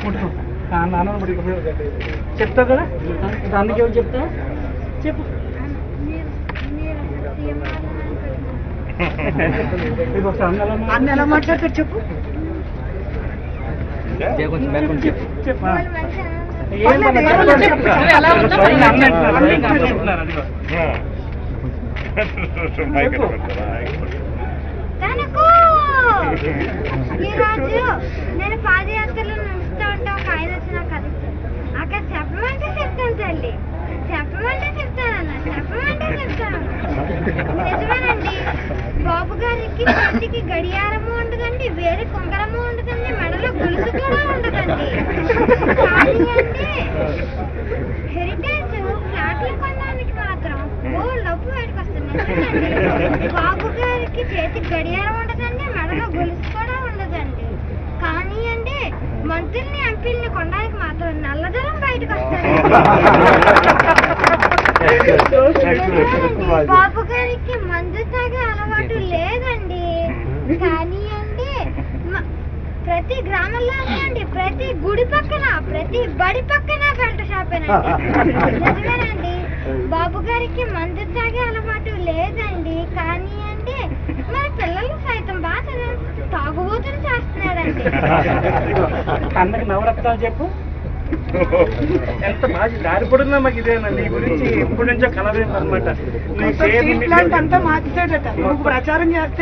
ముట్టుకో నాన్న ముట్టుకో చెప్తావు కదా అందుకే ఏమని చెప్తావు చెప్పు మీరు మీరు సీఎం ఇది ఒకసారి అన్న ఎలా అన్న మాట్లాడు- ఎలా మాట్లాడతారు చెప్పు చెప్పు వాళ్ళు మంచి ఏం పర్లేదు, పర్లేదు, చెప్పు. చెప్పు. ఎలా ఉందో అన్న పర్లేదు. అంటున్నారు, అన్న ఇంకా చెప్తున్నారు, అదిగో. తనకు ఈరోజు నేను పాదయాత్రలో నడుస్తూ ఉంటే ఒక ఆయన వచ్చి నాకు అది అక్కడ చెప్పమంటే చెప్తాను తల్లి చెప్పమంటే చెప్తానన్న చెప్పమంటే చెప్తాను నిజమేనండి బాబు గారికి చేతికి గడియారము ఉండదండి వేరే కుంగరము ఉండదండి మెడలో గొలుసు కూడా ఉండదండి కానీ అంటే హెరిటేజ్ ఫ్లాట్లు కొనడానికి మాత్రం ఓ డబ్బు బయటకు వస్తుంది నిజమేనండి. బాబు గారికి చేతికి గడియారం ఉండదండి మెడలో గొలుసు కూడా ఉండదండి కానీ అంటే మంత్రుల్ని ఎంపీల్ని కొనడానికి మాత్రం నల్లధనం బయటకు వస్తుంది బాబు గారికి మందు తాగే అలవాటు లేదండి కానీ అంటే మ- ప్రతి గ్రామంలో అండి ప్రతి గుడి పక్కన ప్రతి బడి పక్కన బెల్ట్ షాపేనండి నిజమేనండి బాబు గారికి మందు తాగే అలవాటు లేదండి కానీ అంటే మన పిల్లలు సైతం బాగా చదివి- తాగుబోతులు చేస్తున్నాడండి అన్నకి నవరత్నాలు చెప్పు ఎంత బాగా దారిపడున్నా మాకు ఇదేనండి నీ గురించి ఎప్పటి నుంచో కలవేందనమాట నీ పేరు స్ట్రీట్ ప్లాంట్ అంతా మార్చేటట నువ్వు ప్రచారం చేస్తే